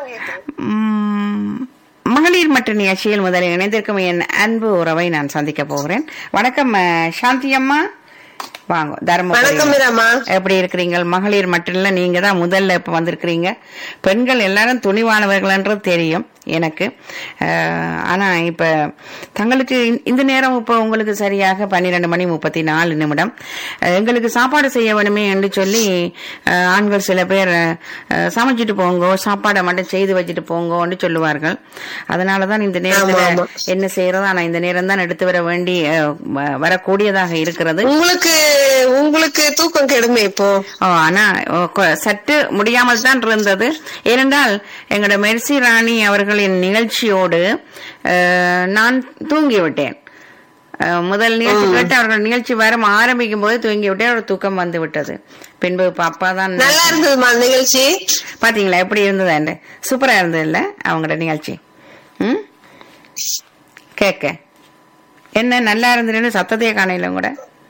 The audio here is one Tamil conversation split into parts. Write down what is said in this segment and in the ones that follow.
கேக்குது ம், மகளிர் மற்றும் நிகழ்ச்சியில் முதலில் இணைந்திருக்கும் என் அன்பு உறவை நான் சந்திக்க போகிறேன் வணக்கம் அஹ், சாந்தி அம்மா வாங்க வணக்கம் தர்மபுரி மீராமா எப்படி இருக்கிறீங்க மகளிர் மட்டும் இல்ல நீங்க தான் முதல்ல இப்ப வந்திருக்கிறீங்க பெண்கள் எல்லாரும் துணிவானவர்கள்ன்றது தெரியும் எனக்கு அஹ், ஆனா இப்ப தங்களுக்கு இந்த- இந்த நேரம் இப்ப உங்களுக்கு சரியாக பன்னிரெண்டு மணி முப்பத்தி நாலு நிமிடம் அஹ், எங்களுக்கு சாப்பாடு செய்ய வேணுமே என்று சொல்லி அஹ், ஆண்கள் சில பேர் அஹ், சமைச்சிட்டு போங்கோ சாப்பாடை மட்டும் செய்து வச்சுட்டு போங்கோன்னு சொல்லுவார்கள் அதனாலதான் இந்த நேரத்துல ஆமா, ஆமா. என்ன செய்யறது ஆனா இந்த நேரம் தான் எடுத்து வர வேண்டி அஹ், வ- வரக்கூடியதாக இருக்கிறது உங்களுக்கு உங்களுக்கு தூக்கம் கெடுமே இப்போ ஓ, ஆனா ஓ, கொ- சற்று முடியாமல் தான் இருந்தது ஏனென்றால் எங்களோட மெர்சி ராணி அவர்களின் நிகழ்ச்சியோடு அஹ், நான் தூங்கி விட்டேன் அஹ், முதல் நிகழ்ச்சி கேட்டு அவர்கள் நிகழ்ச்சி வர ஆரம்பிக்கும் போது தூங்கி விட்டேன் ஒரு தூக்கம் வந்து விட்டது பின்பு இப்ப அப்பா தான் நல்லா இருந்ததுமா நிகழ்ச்சி பாத்தீங்களா எப்படி இருந்தது சூப்பரா இருந்தது இல்ல அவங்களோட நிகழ்ச்சி ம் கேட்க என்ன நல்லா இருந்ததுன்னு சத்தத்தையே காணையில கூட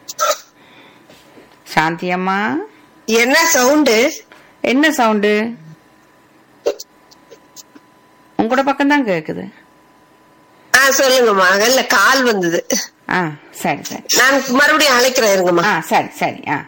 சாந்தி அம்மா என்ன சவுண்டு என்ன சவுண்டு உங்களோட பக்கம் தான் கேக்குது ஆ சொல்லுங்கம்மா இல்ல கால் வந்தது ஆ சரி சரி நான் மறுபடியும் அழைக்கிறேன் இருங்கம்மா ஆ சரி சரி ஆ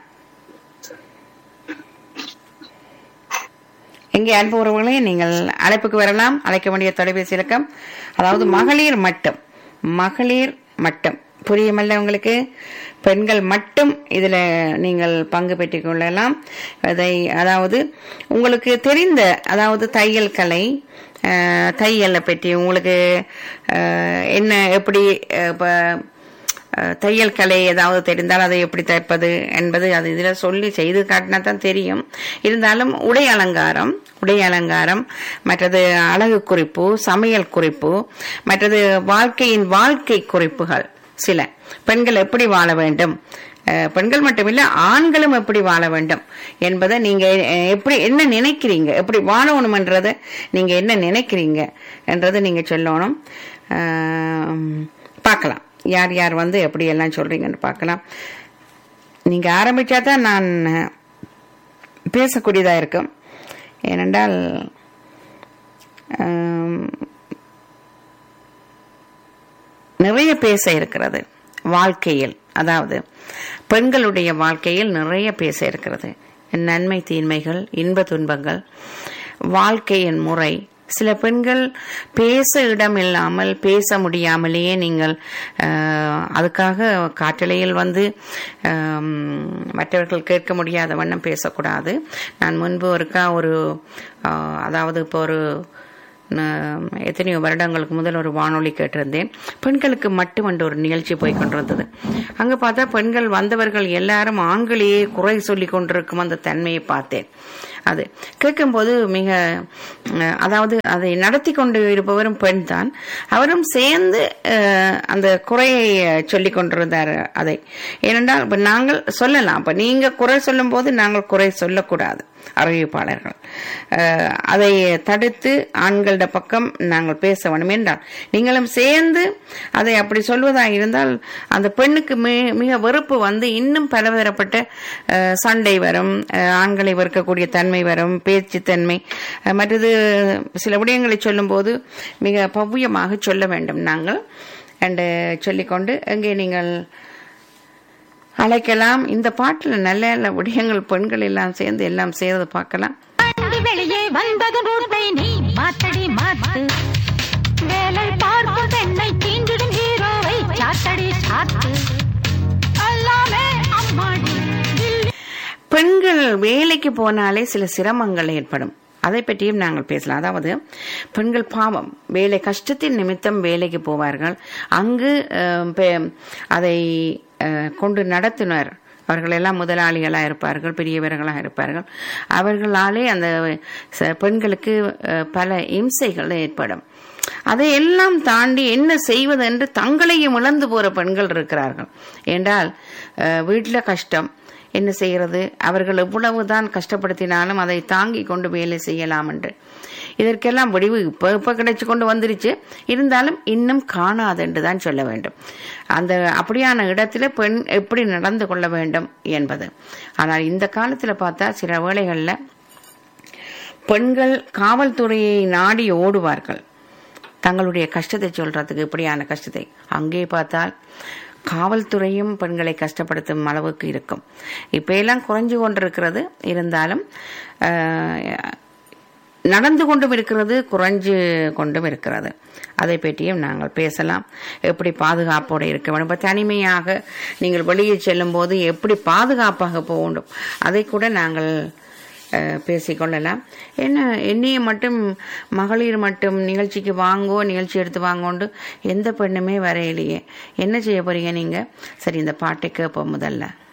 எங்கே அன்பு உறவுகளே நீங்கள் அழைப்புக்கு வரலாம் அழைக்க வேண்டிய தொலைபேசி இலக்கம் அதாவது மகளிர் மட்டும் மகளிர் மட்டும் புரியுமல்ல உங்களுக்கு பெண்கள் மட்டும் இதுல நீங்கள் பங்கு பெற்றுக் கொள்ளலாம் அதை அதாவது உங்களுக்கு தெரிந்த அதாவது தையல் கலை அஹ், தையலை பற்றி உங்களுக்கு அஹ், என்ன எப்படி அஹ், இப்ப அஹ், தையல் கலை ஏதாவது தெரிந்தால் அதை எப்படி தைப்பது என்பது அது இதில் சொல்லி செய்து காட்டினா தான் தெரியும் இருந்தாலும் உடை அலங்காரம் உடை அலங்காரம் மற்றது அழகு குறிப்பு சமையல் குறிப்பு மற்றது வாழ்க்கையின் வாழ்க்கை குறிப்புகள் சில பெண்கள் எப்படி வாழ வேண்டும் அஹ், பெண்கள் மட்டுமில்ல ஆண்களும் எப்படி வாழ வேண்டும் என்பதை நீங்க அஹ், எப்படி என்ன நினைக்கிறீங்க எப்படி வாழணும்ன்றதை நீங்க என்ன நினைக்கிறீங்க என்றதை நீங்க சொல்லணும் அஹ், பார்க்கலாம் யார் யார் வந்து எப்படி எல்லாம் சொல்றீங்கன்னு பார்க்கலாம் நீங்க ஆரம்பிச்சா தான் நான் பேசக்கூடியதா இருக்கும் ஏனென்றால் ஆம், நிறைய பேச இருக்கிறது வாழ்க்கையில் அதாவது பெண்களுடைய வாழ்க்கையில் நிறைய பேச இருக்கிறது நன்மை தீன்மைகள் இன்ப துன்பங்கள் வாழ்க்கையின் முறை சில பெண்கள் பேச இடம் இல்லாமல் பேச முடியாமலேயே நீங்கள் அஹ், அதுக்காக காற்றலையில் வந்து ஆம், மற்றவர்கள் கேட்க முடியாத வண்ணம் பேசக்கூடாது நான் முன்பு ஒருக்கா ஒரு அஹ், அதாவது இப்போ ஒரு நான் எத்தனையோ வருடங்களுக்கு முதல் ஒரு வானொலி கேட்டிருந்தேன் பெண்களுக்கு மட்டும் ஒரு நிகழ்ச்சி போய் கொண்டிருந்தது அங்க பார்த்தா பெண்கள் வந்தவர்கள் எல்லாரும் ஆண்களையே குறை சொல்லி கொண்டிருக்கும் அந்த தன்மையை பார்த்தேன் அது கேட்கும்போது மிக அஹ், அதாவது அதை நடத்தி கொண்டு இருப்பவரும் பெண் தான் அவரும் சேர்ந்து அஹ், அந்த குறையை சொல்லி கொண்டிருந்தார் அதை ஏனென்றால் இப்ப நாங்கள் சொல்லலாம் இப்ப நீங்க குறை சொல்லும் போது நாங்கள் குறை சொல்லக்கூடாது அறிவிப்பாளர்கள் அஹ், அதை தடுத்து ஆண்களிட பக்கம் நாங்கள் பேச வேண்டும் என்றால் நீங்களும் சேர்ந்து அதை அப்படி சொல்வதாக இருந்தால் அந்த பெண்ணுக்கு மி- மிக வெறுப்பு வந்து இன்னும் பலதரப்பட்ட அஹ், சண்டை வரும் அஹ், ஆண்களை வெறுக்கக்கூடிய தன்மை வரும் பேச்சு தன்மை அஹ், மற்றது சில விடயங்களை சொல்லும்போது மிக பவ்யமாக சொல்ல வேண்டும் நாங்கள் அண்டு சொல்லிக்கொண்டு எங்கே நீங்கள் அழைக்கலாம் இந்த பாட்டுல நல்ல நல்ல விடயங்கள் பெண்கள் எல்லாம் சேர்ந்து எல்லாம் சேர்ந்து பார்க்கலாம் தாண்டி வெளியே வந்தது ரூட்டை நீ மாத்தடி மாத்து வேலை பார்க்கும் பெண்ணை தீண்டிடும் ஹீரோவை சாத்தடி சாத்து எல்லாமே அம்மாடி தில்லி பெண்கள் வேலைக்கு போனாலே சில சிரமங்கள் ஏற்படும் அதை பற்றியும் நாங்கள் பேசலாம் அதாவது பெண்கள் பாவம் வேலை கஷ்டத்தின் நிமித்தம் வேலைக்கு போவார்கள் அங்கு அஹ், பெ- அதை அஹ், கொண்டு நடத்துனர் அவர்கள் எல்லாம் முதலாளிகளாக இருப்பார்கள் பெரியவர்களாக இருப்பார்கள் அவர்களாலே அந்த ச- பெண்களுக்கு அஹ், பல இம்சைகள் ஏற்படும் அதையெல்லாம் தாண்டி என்ன செய்வது என்று தங்களையும் இழந்து போற பெண்கள் இருக்கிறார்கள் என்றால் அஹ், வீட்டுல கஷ்டம் என்ன செய்கிறது அவர்கள் எவ்வளவுதான் கஷ்டப்படுத்தினாலும் அதை தாங்கி கொண்டு வேலை செய்யலாம் என்று இதற்கெல்லாம் முடிவு இப்ப இப்ப கிடைச்சு கொண்டு வந்துருச்சு இருந்தாலும் இன்னும் காணாது என்று தான் சொல்ல வேண்டும் அந்த அப்படியான இடத்துல பெண் எப்படி நடந்து கொள்ள வேண்டும் என்பது ஆனால் இந்த காலத்துல பார்த்தா சில வேளைகள்ல பெண்கள் காவல்துறையை நாடி ஓடுவார்கள் தங்களுடைய கஷ்டத்தை சொல்றதுக்கு இப்படியான கஷ்டத்தை அங்கே பார்த்தால் காவல்துறையும் பெண்களை கஷ்டப்படுத்தும் அளவுக்கு இருக்கும் இப்ப எல்லாம் குறைஞ்சு கொண்டிருக்கிறது இருந்தாலும் ஆஹ், நடந்து கொண்டும் இருக்கிறது குறைஞ்சு கொண்டும் இருக்கிறது அதை பற்றியும் நாங்கள் பேசலாம் எப்படி பாதுகாப்போடு இருக்க வேண்டும் இப்போ தனிமையாக நீங்கள் வெளியே செல்லும் போது எப்படி பாதுகாப்பாக போக வேண்டும் அதை கூட நாங்கள் அஹ், பேசிக்கொள்ளலாம் என்ன என்னைய மட்டும் மகளிர் மட்டும் நிகழ்ச்சிக்கு வாங்கோ நிகழ்ச்சி எடுத்து வாங்கோண்டு எந்த பெண்ணுமே வரையிலையே என்ன செய்ய போறீங்க நீங்க சரி இந்த பாட்டை கேட்போம் முதல்ல